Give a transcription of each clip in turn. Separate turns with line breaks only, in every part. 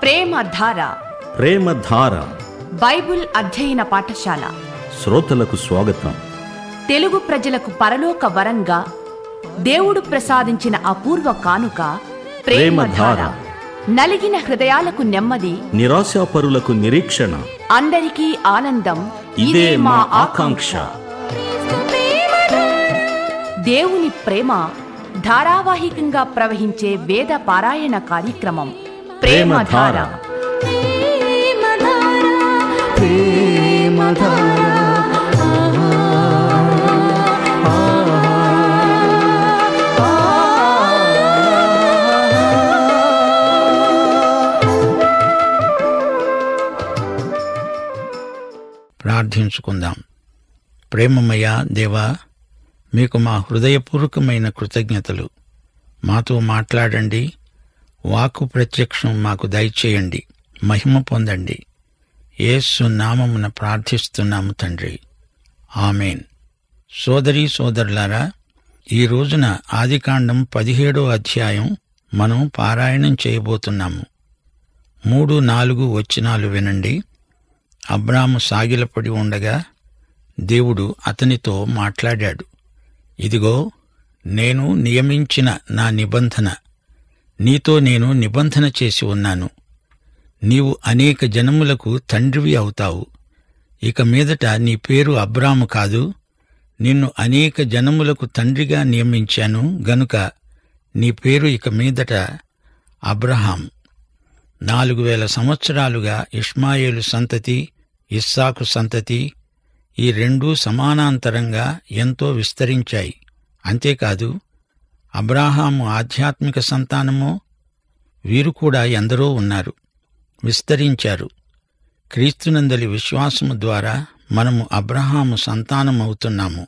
ప్రేమ ధార
ప్రేమధార
బైబిల్ అధ్యయన పాఠశాల
శ్రోతలకు స్వాగతం
తెలుగు ప్రజలకు పరలోక వరంగా దేవుడు ప్రసాదించిన అపూర్వ కానుక ప్రేమధార
ప్రేమధార.
నలిగిన హృదయాలకు నెమ్మది
నిరాశాపరులకు నిరీక్షణ
అందరికీ ఆనందం
ఇదే మా ఆకాంక్ష
దేవుని ప్రేమ ధారావాహికంగా ప్రవహించే వేద పారాయణ కార్యక్రమం ప్రేమధార
ప్రేమధార.
ప్రార్థించుకుందాం ప్రేమమయ దేవా మీకు మా హృదయపూర్వకమైన కృతజ్ఞతలు మాతో మాట్లాడండి వాకు ప్రత్యక్షం మాకు దయచేయండి మహిమ పొందండి యేసు నామమున ప్రార్థిస్తున్నాము తండ్రి ఆమెన్ సోదరీ సోదరులారా ఈ రోజున ఆదికాండం పదిహేడో అధ్యాయం మనం పారాయణం చేయబోతున్నాము మూడు నాలుగు వచనాలు వినండి అబ్రాము సాగిలపడి ఉండగా దేవుడు అతనితో మాట్లాడాడు ఇదిగో నేను నియమించిన నా నిబంధన నీతో నేను నిబంధన చేసి ఉన్నాను నీవు అనేక జనములకు తండ్రివి అవుతావు ఇక మీదట నీ పేరు అబ్రాము కాదు నిన్ను అనేక జనములకు తండ్రిగా నియమించాను గనుక నీ పేరు ఇక మీదట అబ్రహాం నాలుగు వేల సంవత్సరాలుగా ఇష్మాయేలు సంతతి ఇస్సాకు సంతతి ఈ రెండూ సమానాంతరంగా ఎంతో విస్తరించాయి అంతేకాదు అబ్రాహాము ఆధ్యాత్మిక సంతానమో వీరు కూడా ఎందరో ఉన్నారు విస్తరించారు క్రీస్తునందలి విశ్వాసము ద్వారా మనము అబ్రహాము సంతానమవుతున్నాము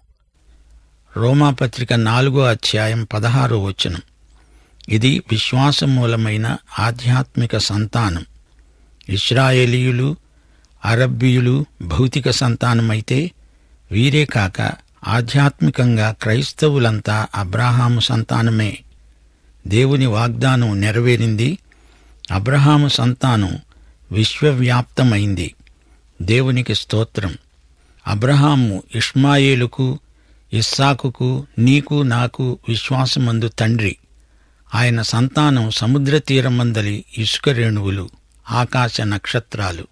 రోమాపత్రిక నాలుగో అధ్యాయం పదహారో వచనం ఇది విశ్వాసమూలమైన ఆధ్యాత్మిక సంతానం ఇస్రాయేలీయులు అరబ్బీయులు భౌతిక సంతానమైతే వీరే కాక ఆధ్యాత్మికంగా క్రైస్తవులంతా అబ్రహాము సంతానమే దేవుని వాగ్దానం నెరవేరింది అబ్రహాము సంతానం విశ్వవ్యాప్తమైంది దేవునికి స్తోత్రం అబ్రహాము ఇష్మాయేలుకు ఇస్సాకుకు నీకు నాకు విశ్వాసమందు తండ్రి ఆయన సంతానం సముద్ర తీరమందలి ఇసుక రేణువులు ఆకాశ నక్షత్రాలు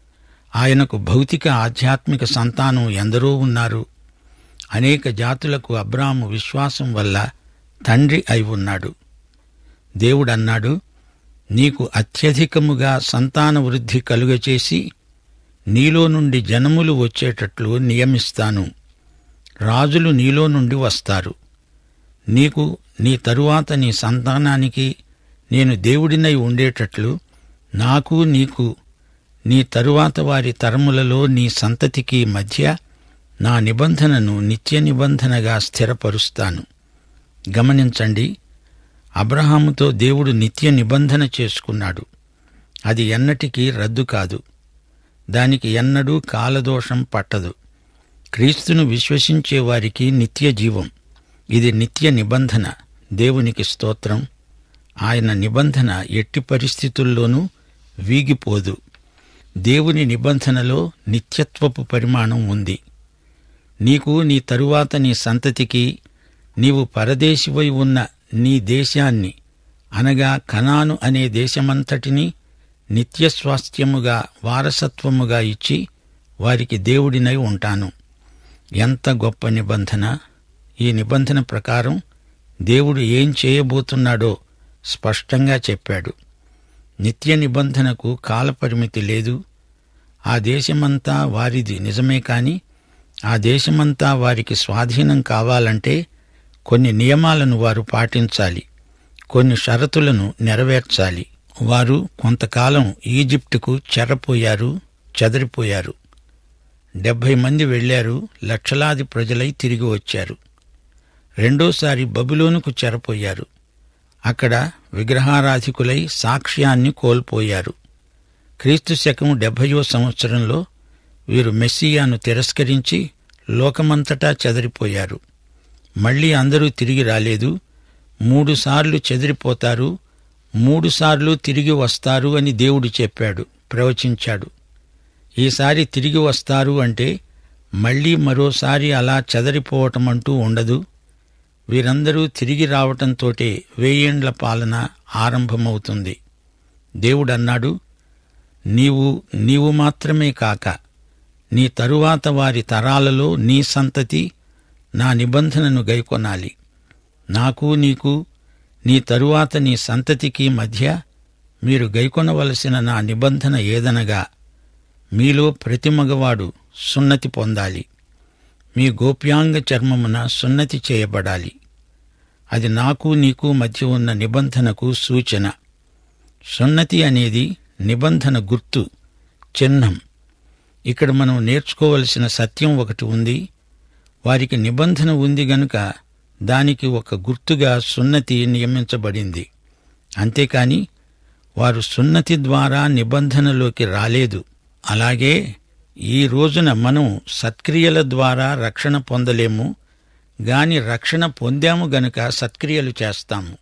ఆయనకు భౌతిక ఆధ్యాత్మిక సంతానం ఎందరో ఉన్నారు అనేక జాతులకు అబ్రాము విశ్వాసం వల్ల తండ్రి అయి ఉన్నాడు దేవుడన్నాడు నీకు అత్యధికముగా సంతాన వృద్ధి కలుగచేసి నీలో నుండి జనములు వచ్చేటట్లు నియమిస్తాను రాజులు నీలో నుండి వస్తారు నీకు నీ తరువాత నీ సంతానానికి నేను దేవుడినై ఉండేటట్లు నాకు నీకు నీ తరువాత వారి తరములలో నీ సంతతికి మధ్య నా నిబంధనను నిత్య నిబంధనగా స్థిరపరుస్తాను గమనించండి అబ్రహాముతో దేవుడు నిత్య నిబంధన చేసుకున్నాడు అది ఎన్నటికీ రద్దు కాదు దానికి ఎన్నడూ కాలదోషం పట్టదు క్రీస్తును విశ్వసించే వారికి నిత్య జీవం ఇది నిత్య నిబంధన దేవునికి స్తోత్రం ఆయన నిబంధన ఎట్టి పరిస్థితుల్లోనూ వీగిపోదు దేవుని నిబంధనలో నిత్యత్వపు పరిమాణం ఉంది నీకు నీ తరువాత నీ సంతతికి నీవు పరదేశివై ఉన్న నీ దేశాన్ని అనగా కనాను అనే దేశమంతటినీ నిత్య స్వాస్థ్యముగా వారసత్వముగా ఇచ్చి వారికి దేవుడినై ఉంటాను ఎంత గొప్ప నిబంధన ఈ నిబంధన ప్రకారం దేవుడు ఏం చేయబోతున్నాడో స్పష్టంగా చెప్పాడు నిత్య నిబంధనకు కాలపరిమితి లేదు ఆ దేశమంతా వారిది నిజమే కాని ఆ దేశమంతా వారికి స్వాధీనం కావాలంటే కొన్ని నియమాలను వారు పాటించాలి కొన్ని షరతులను నెరవేర్చాలి వారు కొంతకాలం ఈజిప్టుకు చెరపోయారు చెదరిపోయారు డెబ్భై మంది వెళ్లారు లక్షలాది ప్రజలై తిరిగి వచ్చారు రెండోసారి బబులోనుకు చెరపోయారు అక్కడ విగ్రహారాధికులై సాక్ష్యాన్ని కోల్పోయారు క్రీస్తు శకం డెబ్భయో సంవత్సరంలో వీరు మెస్సియాను తిరస్కరించి లోకమంతటా చెదరిపోయారు మళ్ళీ అందరూ తిరిగి రాలేదు మూడుసార్లు చెదిరిపోతారు మూడుసార్లు తిరిగి వస్తారు అని దేవుడు చెప్పాడు ప్రవచించాడు ఈసారి తిరిగి వస్తారు అంటే మళ్ళీ మరోసారి అలా చెదరిపోవటం అంటూ ఉండదు వీరందరూ తిరిగి రావటంతోటే వెయ్యేండ్ల పాలన ఆరంభమవుతుంది దేవుడన్నాడు నీవు నీవు మాత్రమే కాక నీ తరువాత వారి తరాలలో నీ సంతతి నా నిబంధనను గైకొనాలి నాకు నీకు నీ తరువాత నీ సంతతికి మధ్య మీరు గైకొనవలసిన నా నిబంధన ఏదనగా మీలో ప్రతి మగవాడు సున్నతి పొందాలి మీ గోప్యాంగ చర్మమున సున్నతి చేయబడాలి అది నాకు నీకు మధ్య ఉన్న నిబంధనకు సూచన సున్నతి అనేది నిబంధన గుర్తు చిహ్నం ఇక్కడ మనం నేర్చుకోవలసిన సత్యం ఒకటి ఉంది వారికి నిబంధన ఉంది గనుక దానికి ఒక గుర్తుగా సున్నతి నియమించబడింది అంతేకాని వారు సున్నతి ద్వారా నిబంధనలోకి రాలేదు అలాగే ఈ రోజున మనం సత్క్రియల ద్వారా రక్షణ పొందలేము గాని రక్షణ పొందాము గనుక సత్క్రియలు చేస్తాము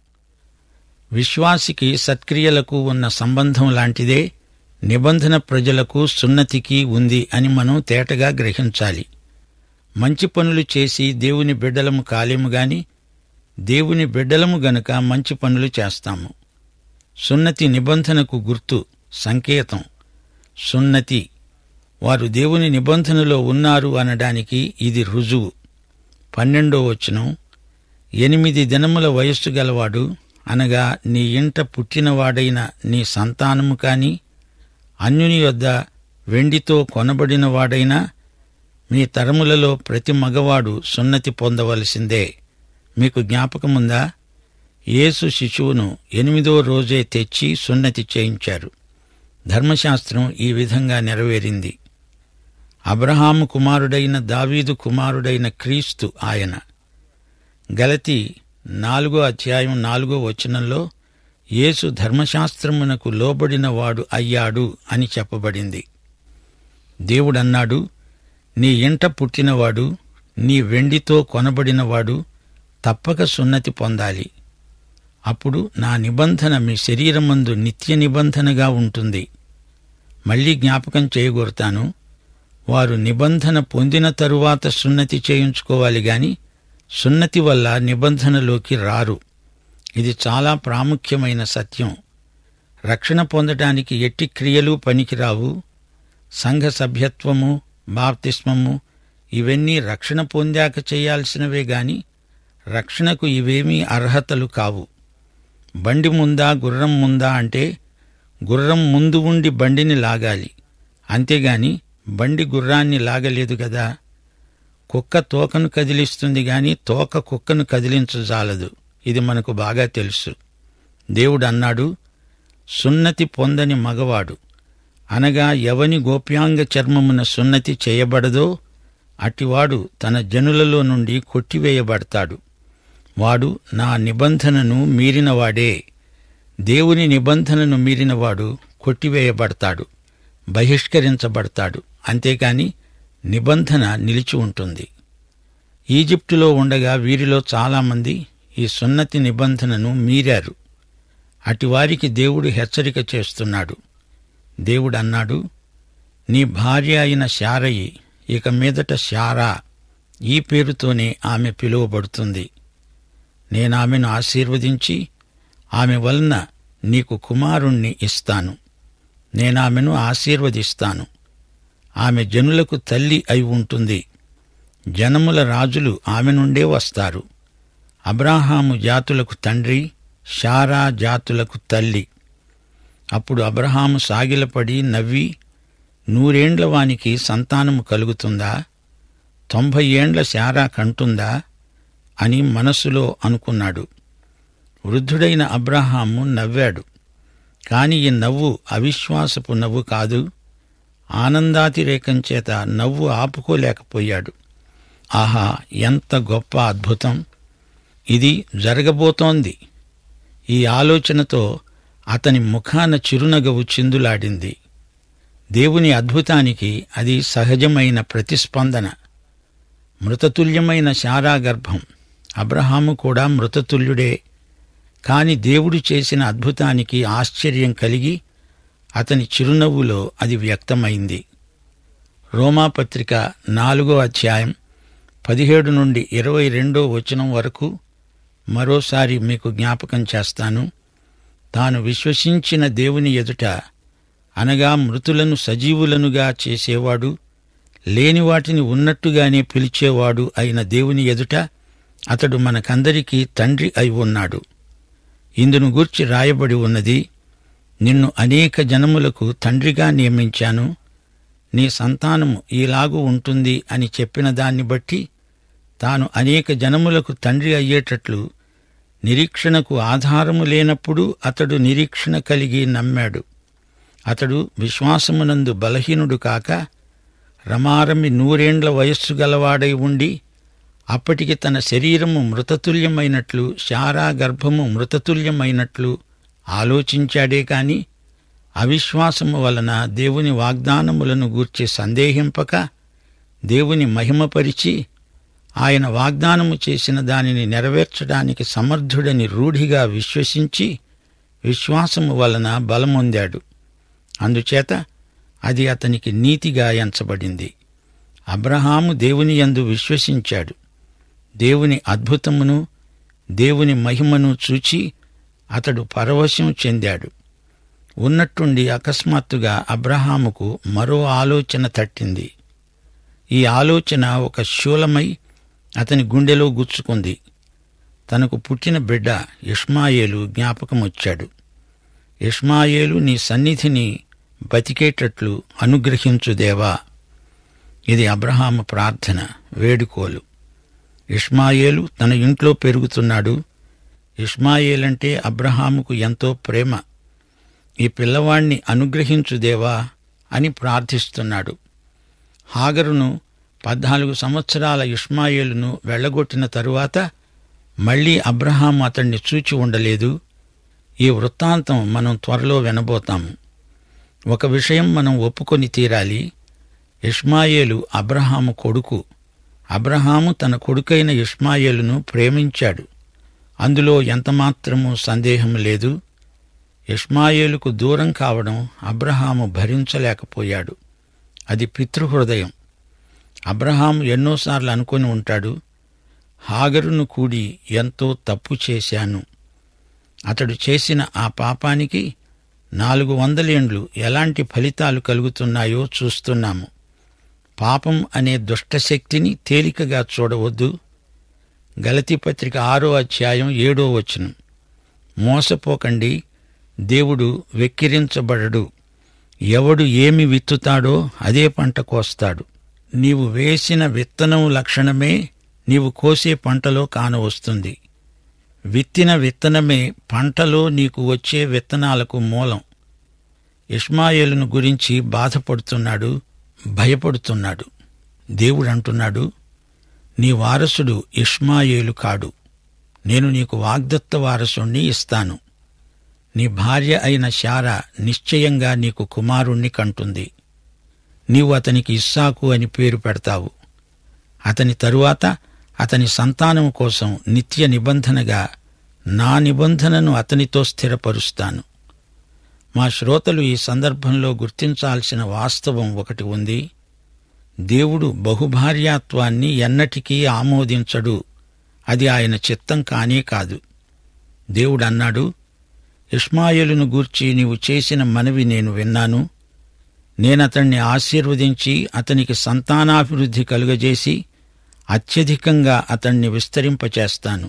విశ్వాసికి సత్క్రియలకు ఉన్న సంబంధం లాంటిదే నిబంధన ప్రజలకు సున్నతికి ఉంది అని మనం తేటగా గ్రహించాలి మంచి పనులు చేసి దేవుని బిడ్డలము కాలేము గాని దేవుని బిడ్డలము గనుక మంచి పనులు చేస్తాము సున్నతి నిబంధనకు గుర్తు సంకేతం సున్నతి వారు దేవుని నిబంధనలో ఉన్నారు అనడానికి ఇది రుజువు పన్నెండో వచనం ఎనిమిది దినముల వయస్సు గలవాడు అనగా నీ ఇంట పుట్టినవాడైన నీ సంతానము కాని అన్యుని యొద్ద వెండితో కొనబడిన వాడైనా మీ తరములలో ప్రతి మగవాడు సున్నతి పొందవలసిందే మీకు జ్ఞాపకముందా యేసు శిశువును ఎనిమిదో రోజే తెచ్చి సున్నతి చేయించారు ధర్మశాస్త్రం ఈ విధంగా నెరవేరింది అబ్రహాము కుమారుడైన దావీదు కుమారుడైన క్రీస్తు ఆయన గలతి నాలుగో అధ్యాయం నాలుగో వచనంలో యేసు ధర్మశాస్త్రమునకు లోబడినవాడు అయ్యాడు అని చెప్పబడింది దేవుడన్నాడు నీ ఇంట పుట్టినవాడు నీ వెండితో కొనబడినవాడు తప్పక సున్నతి పొందాలి అప్పుడు నా నిబంధన మీ శరీరమందు నిత్య నిబంధనగా ఉంటుంది మళ్ళీ జ్ఞాపకం చేయగోరుతాను వారు నిబంధన పొందిన తరువాత సున్నతి చేయించుకోవాలి గాని సున్నతి వల్ల నిబంధనలోకి రారు ఇది చాలా ప్రాముఖ్యమైన సత్యం రక్షణ పొందటానికి ఎట్టి క్రియలు పనికిరావు సంఘ సభ్యత్వము బాప్తిస్మము ఇవన్నీ రక్షణ పొందాక చేయాల్సినవే గాని రక్షణకు ఇవేమీ అర్హతలు కావు బండి ముందా గుర్రం ముందా అంటే గుర్రం ముందు ఉండి బండిని లాగాలి అంతేగాని బండి గుర్రాన్ని లాగలేదు గదా కుక్క తోకను కదిలిస్తుంది గాని తోక కుక్కను కదిలించజాలదు ఇది మనకు బాగా తెలుసు దేవుడు అన్నాడు సున్నతి పొందని మగవాడు అనగా ఎవని గోప్యాంగ చర్మమున సున్నతి చేయబడదో అటివాడు తన జనులలో నుండి కొట్టివేయబడతాడు వాడు నా నిబంధనను మీరినవాడే దేవుని నిబంధనను మీరినవాడు కొట్టివేయబడతాడు బహిష్కరించబడతాడు అంతేకాని నిబంధన నిలిచి ఉంటుంది ఈజిప్టులో ఉండగా వీరిలో చాలామంది ఈ సున్నతి నిబంధనను మీరారు అటివారికి దేవుడు హెచ్చరిక చేస్తున్నాడు దేవుడు అన్నాడు నీ భార్య అయిన శారయి ఇక మీదట శారా ఈ పేరుతోనే ఆమె పిలువబడుతుంది నేనామెను ఆశీర్వదించి ఆమె వలన నీకు కుమారుణ్ణి ఇస్తాను నేనామెను ఆశీర్వదిస్తాను ఆమె జనులకు తల్లి అయి ఉంటుంది జనముల రాజులు ఆమె నుండే వస్తారు అబ్రాహాము జాతులకు తండ్రి షారా జాతులకు తల్లి అప్పుడు అబ్రహాము సాగిలపడి నవ్వి నూరేండ్ల వానికి సంతానము కలుగుతుందా తొంభై ఏండ్ల శారా కంటుందా అని మనస్సులో అనుకున్నాడు వృద్ధుడైన అబ్రహాము నవ్వాడు కాని ఈ నవ్వు అవిశ్వాసపు నవ్వు కాదు ఆనందాతిరేకం చేత నవ్వు ఆపుకోలేకపోయాడు ఆహా ఎంత గొప్ప అద్భుతం ఇది జరగబోతోంది ఈ ఆలోచనతో అతని ముఖాన చిరునగవు చిందులాడింది దేవుని అద్భుతానికి అది సహజమైన ప్రతిస్పందన మృతతుల్యమైన శారాగర్భం అబ్రహాము కూడా మృతతుల్యుడే కాని దేవుడు చేసిన అద్భుతానికి ఆశ్చర్యం కలిగి అతని చిరునవ్వులో అది వ్యక్తమైంది రోమాపత్రిక నాలుగో అధ్యాయం పదిహేడు నుండి ఇరవై రెండో వచనం వరకు మరోసారి మీకు జ్ఞాపకం చేస్తాను తాను విశ్వసించిన దేవుని ఎదుట అనగా మృతులను సజీవులనుగా చేసేవాడు లేని వాటిని ఉన్నట్టుగానే పిలిచేవాడు అయిన దేవుని ఎదుట అతడు మనకందరికీ తండ్రి అయి ఉన్నాడు ఇందును గూర్చి రాయబడి ఉన్నది నిన్ను అనేక జనములకు తండ్రిగా నియమించాను నీ సంతానము ఈలాగు ఉంటుంది అని చెప్పిన దాన్ని బట్టి తాను అనేక జనములకు తండ్రి అయ్యేటట్లు నిరీక్షణకు ఆధారము లేనప్పుడు అతడు నిరీక్షణ కలిగి నమ్మాడు అతడు విశ్వాసమునందు బలహీనుడు కాక రమారమి నూరేండ్ల వయస్సు గలవాడై ఉండి అప్పటికి తన శరీరము మృతతుల్యమైనట్లు శారా గర్భము మృతతుల్యమైనట్లు ఆలోచించాడే కాని అవిశ్వాసము వలన దేవుని వాగ్దానములను గూర్చి సందేహింపక దేవుని మహిమపరిచి ఆయన వాగ్దానము చేసిన దానిని నెరవేర్చడానికి సమర్థుడని రూఢిగా విశ్వసించి విశ్వాసము వలన బలమొందాడు అందుచేత అది అతనికి నీతిగా ఎంచబడింది అబ్రహాము దేవుని యందు విశ్వసించాడు దేవుని అద్భుతమును దేవుని మహిమను చూచి అతడు పరవశం చెందాడు ఉన్నట్టుండి అకస్మాత్తుగా అబ్రహాముకు మరో ఆలోచన తట్టింది ఈ ఆలోచన ఒక శూలమై అతని గుండెలో గుచ్చుకుంది తనకు పుట్టిన బిడ్డ ఇష్మాయేలు జ్ఞాపకమొచ్చాడు ఇష్మాయేలు నీ సన్నిధిని బతికేటట్లు అనుగ్రహించు దేవా ఇది అబ్రహాము ప్రార్థన వేడుకోలు ఇష్మాయేలు తన ఇంట్లో పెరుగుతున్నాడు ఇష్మాయేలంటే అబ్రహాముకు ఎంతో ప్రేమ ఈ పిల్లవాణ్ణి అనుగ్రహించు దేవా అని ప్రార్థిస్తున్నాడు హాగరును పద్నాలుగు సంవత్సరాల ఇష్మాయేలును వెళ్ళగొట్టిన తరువాత మళ్లీ అబ్రహాం అతణ్ణి చూచి ఉండలేదు ఈ వృత్తాంతం మనం త్వరలో వినబోతాము ఒక విషయం మనం ఒప్పుకొని తీరాలి ఇష్మాయేలు అబ్రహాము కొడుకు అబ్రహాము తన కొడుకైన ఇష్మాయేలును ప్రేమించాడు అందులో ఎంతమాత్రమూ సందేహం లేదు ఇష్మాయేలుకు దూరం కావడం అబ్రహాము భరించలేకపోయాడు అది పితృహృదయం అబ్రహాము ఎన్నోసార్లు అనుకొని ఉంటాడు హాగరును కూడి ఎంతో తప్పు చేశాను అతడు చేసిన ఆ పాపానికి నాలుగు వందలేండ్లు ఎలాంటి ఫలితాలు కలుగుతున్నాయో చూస్తున్నాము పాపం అనే దుష్టశక్తిని తేలికగా చూడవద్దు గలతీ పత్రిక ఆరో అధ్యాయం ఏడో వచనం మోసపోకండి దేవుడు వెక్కిరించబడడు ఎవడు ఏమి విత్తుతాడో అదే పంట కోస్తాడు నీవు వేసిన విత్తనం లక్షణమే నీవు కోసే పంటలో కానవస్తుంది విత్తిన విత్తనమే పంటలో నీకు వచ్చే విత్తనాలకు మూలం ఇష్మాయేలును గురించి బాధపడుతున్నాడు భయపడుతున్నాడు దేవుడు అంటున్నాడు నీ వారసుడు ఇష్మాయేలు కాడు నేను నీకు వాగ్దత్త వారసుణ్ణి ఇస్తాను నీ భార్య అయిన శారా నిశ్చయంగా నీకు కుమారుణ్ణి కంటుంది నీవు అతనికి ఇస్సాకు అని పేరు పెడతావు అతని తరువాత అతని సంతానం కోసం నిత్య నిబంధనగా నా నిబంధనను అతనితో స్థిరపరుస్తాను మా శ్రోతలు ఈ సందర్భంలో గుర్తించాల్సిన వాస్తవం ఒకటి ఉంది దేవుడు బహుభార్యాత్వాన్ని ఎన్నటికీ ఆమోదించడు అది ఆయన చిత్తం కానే కాదు దేవుడు అన్నాడు ఇష్మాయేలును గూర్చి నీవు చేసిన మనవి నేను విన్నాను నేనతణ్ణి ఆశీర్వదించి అతనికి సంతానాభివృద్ధి కలుగజేసి అత్యధికంగా అతణ్ణి విస్తరింపచేస్తాను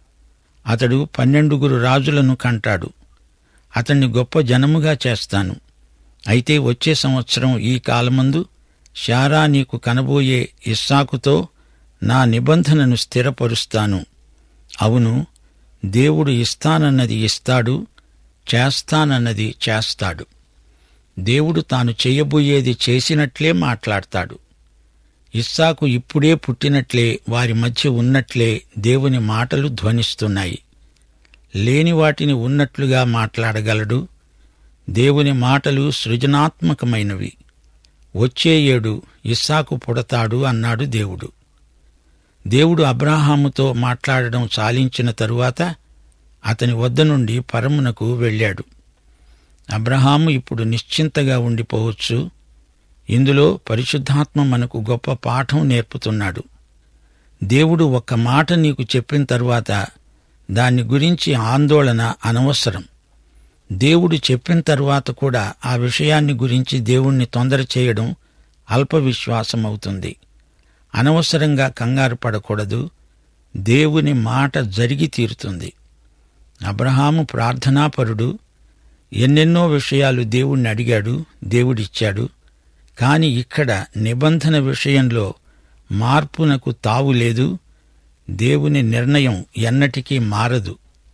అతడు పన్నెండుగురు రాజులను కంటాడు అతన్ని గొప్ప జనముగా చేస్తాను అయితే వచ్చే సంవత్సరం ఈ కాలమందు శారా నీకు కనబోయే ఇస్సాకుతో నా నిబంధనను స్థిరపరుస్తాను అవును దేవుడు ఇస్తానన్నది ఇస్తాడు చేస్తానన్నది చేస్తాడు దేవుడు తాను చేయబోయేది చేసినట్లే మాట్లాడతాడు ఇస్సాకు ఇప్పుడే పుట్టినట్లే వారి మధ్య ఉన్నట్లే దేవుని మాటలు ధ్వనిస్తున్నాయి లేని వాటిని ఉన్నట్లుగా మాట్లాడగలడు దేవుని మాటలు సృజనాత్మకమైనవి వచ్చే ఏడు ఇస్సాకు పుడతాడు అన్నాడు దేవుడు దేవుడు అబ్రాహాముతో మాట్లాడడం చాలించిన తరువాత అతని వద్ద నుండి పరమునకు వెళ్ళాడు అబ్రహాము ఇప్పుడు నిశ్చింతగా ఉండిపోవచ్చు ఇందులో పరిశుద్ధాత్మ మనకు గొప్ప పాఠం నేర్పుతున్నాడు దేవుడు ఒక్క మాట నీకు చెప్పిన తరువాత దాని గురించి ఆందోళన అనవసరం దేవుడు చెప్పిన తరువాత కూడా ఆ విషయాన్ని గురించి దేవుణ్ణి తొందర చేయడం అల్ప విశ్వాసం అవుతుంది అనవసరంగా కంగారు పడకూడదు దేవుని మాట జరిగి తీరుతుంది అబ్రహాము ప్రార్థనాపరుడు ఎన్నెన్నో విషయాలు దేవుణ్ణి అడిగాడు దేవుడిచ్చాడు కాని ఇక్కడ నిబంధన విషయంలో మార్పునకు తావు లేదు దేవుని నిర్ణయం ఎన్నటికీ మారదు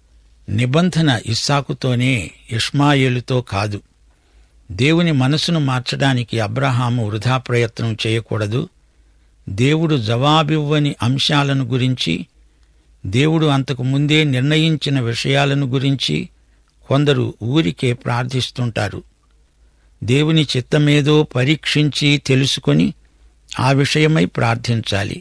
నిబంధన ఇస్సాకుతోనే ఇష్మాయేలుతో కాదు దేవుని మనసును మార్చడానికి అబ్రహాము వృధా ప్రయత్నం చేయకూడదు దేవుడు జవాబివ్వని అంశాలను గురించి దేవుడు అంతకు ముందే నిర్ణయించిన విషయాలను గురించి కొందరు ఊరికే ప్రార్థిస్తుంటారు దేవుని చిత్తమేదో పరీక్షించి తెలుసుకొని ఆ విషయమై ప్రార్థించాలి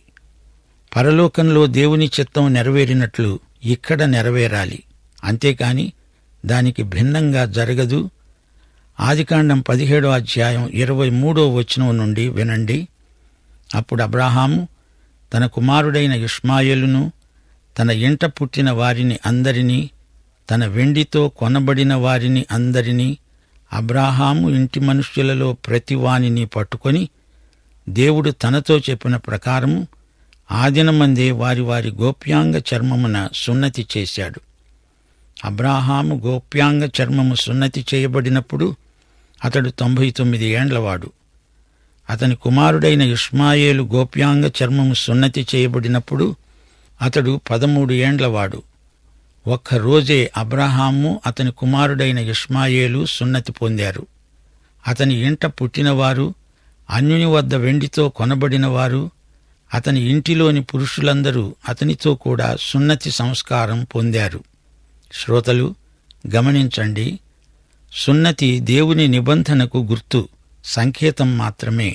పరలోకంలో దేవుని చిత్తం నెరవేరినట్లు ఇక్కడ నెరవేరాలి అంతేకాని దానికి భిన్నంగా జరగదు ఆదికాండం పదిహేడో అధ్యాయం ఇరవై మూడో వచనం నుండి వినండి అప్పుడు అబ్రాహాము తన కుమారుడైన ఇష్మాయేలును తన ఇంట పుట్టిన వారిని అందరినీ తన వెండితో కొనబడిన వారిని అందరినీ అబ్రాహాము ఇంటి మనుష్యులలో ప్రతివానిని పట్టుకొని దేవుడు తనతో చెప్పిన ప్రకారము ఆదినమందే వారి వారి గోప్యాంగ చర్మమున సున్నతి చేశాడు అబ్రాహాము గోప్యాంగ చర్మము సున్నతి చేయబడినప్పుడు అతడు తొంభై తొమ్మిది ఏండ్లవాడు అతని కుమారుడైన ఇష్మాయేలు గోప్యాంగ చర్మము సున్నతి చేయబడినప్పుడు అతడు పదమూడు ఏండ్లవాడు ఒక్క రోజే అబ్రహాము అతని కుమారుడైన ఇష్మాయేలు సున్నతి పొందారు అతని ఇంట పుట్టినవారు అన్యుని వద్ద వెండితో కొనబడినవారు అతని ఇంటిలోని పురుషులందరూ అతనితో కూడా సున్నతి సంస్కారం పొందారు శ్రోతలు గమనించండి సున్నతి దేవుని నిబంధనకు గుర్తు సంకేతం మాత్రమే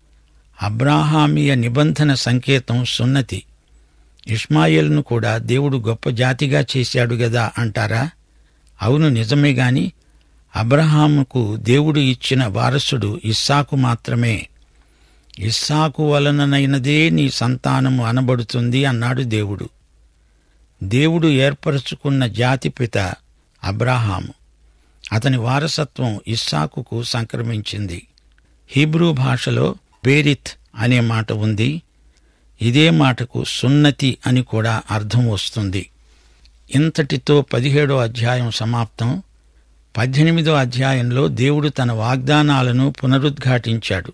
అబ్రాహామీయ నిబంధన సంకేతం సున్నతి ఇష్మాయేల్ను కూడా దేవుడు గొప్ప జాతిగా చేశాడు గదా అంటారా అవును నిజమే గాని అబ్రహాముకు దేవుడు ఇచ్చిన వారసుడు ఇస్సాకు మాత్రమే ఇస్సాకు వలననైనదే నీ సంతానము అనబడుతుంది అన్నాడు దేవుడు దేవుడు ఏర్పరచుకున్న జాతిపిత అబ్రాహాము అతని వారసత్వం ఇస్సాకుకు సంక్రమించింది హీబ్రూ భాషలో బేరిత్ అనే మాట ఉంది ఇదే మాటకు సున్నతి అని కూడా అర్థం వస్తుంది ఇంతటితో పదిహేడో అధ్యాయం సమాప్తం పద్దెనిమిదో అధ్యాయంలో దేవుడు తన వాగ్దానాలను పునరుద్ఘాటించాడు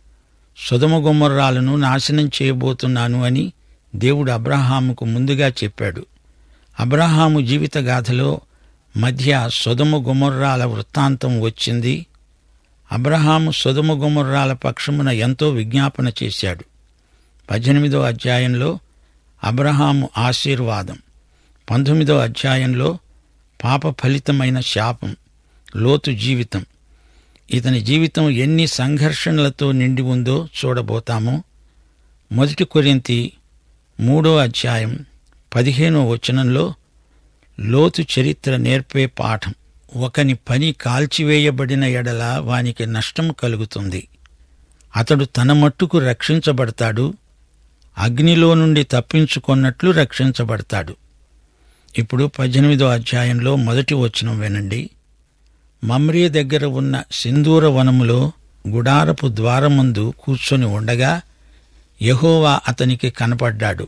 సుధమ గుమ్మర్రాలను నాశనం చేయబోతున్నాను అని దేవుడు అబ్రహాముకు ముందుగా చెప్పాడు అబ్రహాము జీవితగాథలో మధ్య సుధమ గుమర్రాల వృత్తాంతం వచ్చింది అబ్రహాము సుధమ గుమర్రాల పక్షమున ఎంతో విజ్ఞాపన చేశాడు పద్దెనిమిదో అధ్యాయంలో అబ్రహాము ఆశీర్వాదం పంతొమ్మిదో అధ్యాయంలో పాప ఫలితమైన శాపం లోతు జీవితం ఇతని జీవితం ఎన్ని సంఘర్షణలతో నిండి ఉందో చూడబోతాము మొదటి కొరింతి మూడో అధ్యాయం పదిహేనో వచనంలో లోతు చరిత్ర నేర్పే పాఠం ఒకని పని కాల్చివేయబడిన ఎడల వానికి నష్టం కలుగుతుంది అతడు తన మట్టుకు రక్షించబడతాడు అగ్నిలో నుండి తప్పించుకొన్నట్లు రక్షించబడతాడు ఇప్పుడు పద్దెనిమిదో అధ్యాయంలో మొదటి వచనం వినండి మమ్రే దగ్గర ఉన్న సింధూర వనములో గుడారపు ద్వారముందు కూర్చొని ఉండగా యహోవా అతనికి కనపడ్డాడు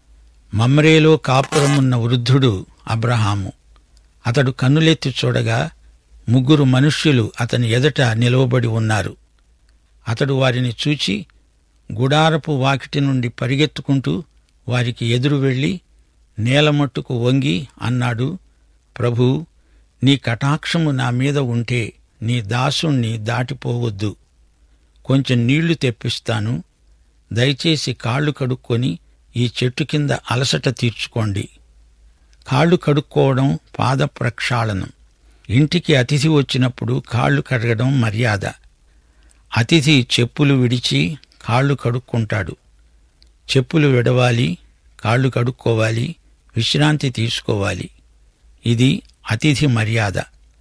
మమ్రేలో కాపురమున్న వృద్ధుడు అబ్రహాము అతడు కన్నులెత్తి చూడగా ముగ్గురు మనుష్యులు అతని ఎదుట నిలవబడి ఉన్నారు అతడు వారిని చూచి గుడారపు వాకిటి నుండి పరిగెత్తుకుంటూ వారికి ఎదురు వెళ్లి నేలమట్టుకు వంగి అన్నాడు ప్రభూ నీ కటాక్షము నా మీద ఉంటే నీ దాసుణ్ణి దాటిపోవద్దు కొంచెం నీళ్లు తెప్పిస్తాను దయచేసి కాళ్ళు కడుక్కొని ఈ చెట్టు కింద అలసట తీర్చుకోండి కాళ్ళు కడుక్కోవడం పాద ప్రక్షాళనం ఇంటికి అతిథి వచ్చినప్పుడు కాళ్ళు కడగడం మర్యాద అతిథి చెప్పులు విడిచి కాళ్ళు కడుక్కుంటాడు చెప్పులు విడవాలి కాళ్ళు కడుక్కోవాలి విశ్రాంతి తీసుకోవాలి ఇది అతిథి మర్యాద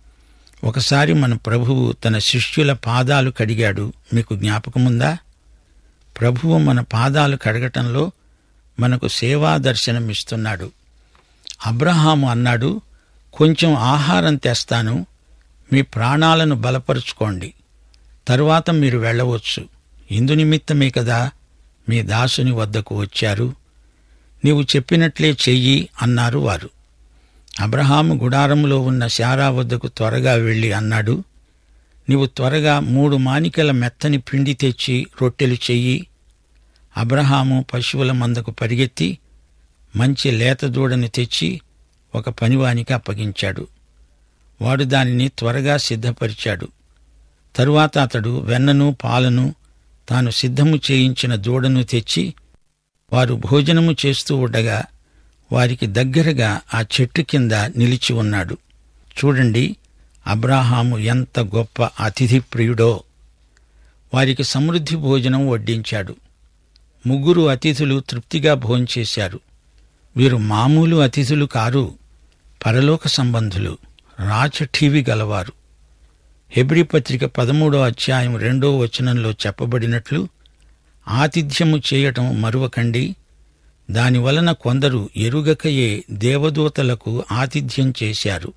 ఒకసారి మన ప్రభువు తన శిష్యుల పాదాలు కడిగాడు మీకు జ్ఞాపకముందా ప్రభువు మన పాదాలు కడగటంలో మనకు సేవా దర్శనమిస్తున్నాడు అబ్రహాము అన్నాడు కొంచెం ఆహారం తెస్తాను మీ ప్రాణాలను బలపరుచుకోండి తరువాత మీరు వెళ్ళవచ్చు ఇందు నిమిత్తమే కదా మీ దాసుని వద్దకు వచ్చారు నీవు చెప్పినట్లే చెయ్యి అన్నారు వారు అబ్రహాము గుడారంలో ఉన్న శారా వద్దకు త్వరగా వెళ్ళి అన్నాడు నీవు త్వరగా మూడు మానికల మెత్తని పిండి తెచ్చి రొట్టెలు చెయ్యి అబ్రహాము పశువుల మందకు పరిగెత్తి మంచి లేత దూడని తెచ్చి ఒక పనివానికి అప్పగించాడు వాడు దానిని త్వరగా సిద్ధపరిచాడు తరువాత అతడు వెన్నను పాలను తాను సిద్ధము చేయించిన దూడను తెచ్చి వారు భోజనము చేస్తూ ఉండగా వారికి దగ్గరగా ఆ చెట్టు కింద నిలిచి ఉన్నాడు చూడండి అబ్రాహాము ఎంత గొప్ప అతిథి ప్రియుడో వారికి సమృద్ధి భోజనం వడ్డించాడు ముగ్గురు అతిథులు తృప్తిగా భోంచేశారు వీరు మామూలు అతిథులు కారు పరలోక సంబంధులు రాచఠీవి గలవారు హెబ్రి పత్రిక పదమూడో అధ్యాయం రెండో వచనంలో చెప్పబడినట్లు ఆతిథ్యము చేయటం మరువకండి దానివలన కొందరు ఎరుగకయే దేవదూతలకు ఆతిథ్యం చేశారు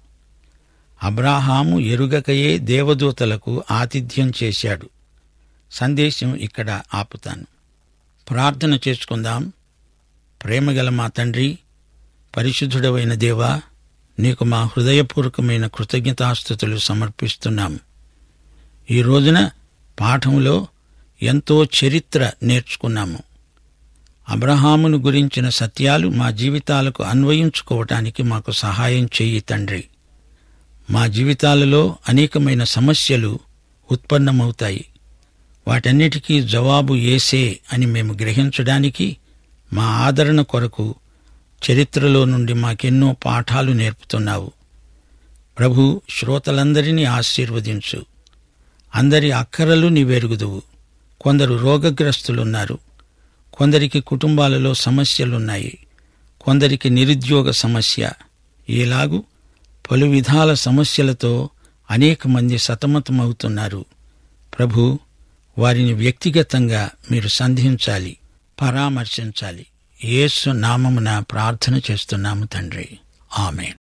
అబ్రాహాము ఎరుగకయే దేవదూతలకు ఆతిథ్యం చేశాడు సందేశం ఇక్కడ ఆపుతాను ప్రార్థన చేసుకుందాం ప్రేమగల మా తండ్రి పరిశుద్ధుడవైన దేవా నీకు మా హృదయపూర్వకమైన కృతజ్ఞతాస్థుతులు సమర్పిస్తున్నాం ఈ రోజున పాఠంలో ఎంతో చరిత్ర నేర్చుకున్నాము అబ్రహామును గురించిన సత్యాలు మా జీవితాలకు అన్వయించుకోవటానికి మాకు సహాయం చెయ్యి తండ్రి మా జీవితాలలో అనేకమైన సమస్యలు ఉత్పన్నమవుతాయి వాటన్నిటికీ జవాబు ఏసే అని మేము గ్రహించడానికి మా ఆదరణ కొరకు చరిత్రలో నుండి మాకెన్నో పాఠాలు నేర్పుతున్నావు ప్రభు శ్రోతలందరినీ ఆశీర్వదించు అందరి అక్కరలు నీవెరుగుదువు కొందరు రోగగ్రస్తులున్నారు కొందరికి కుటుంబాలలో సమస్యలున్నాయి కొందరికి నిరుద్యోగ సమస్య ఈలాగు పలు విధాల సమస్యలతో అనేక మంది సతమతమవుతున్నారు ప్రభు వారిని వ్యక్తిగతంగా మీరు సంధించాలి పరామర్శించాలి యేసు నామమున ప్రార్థన చేస్తున్నాము తండ్రి ఆమెన్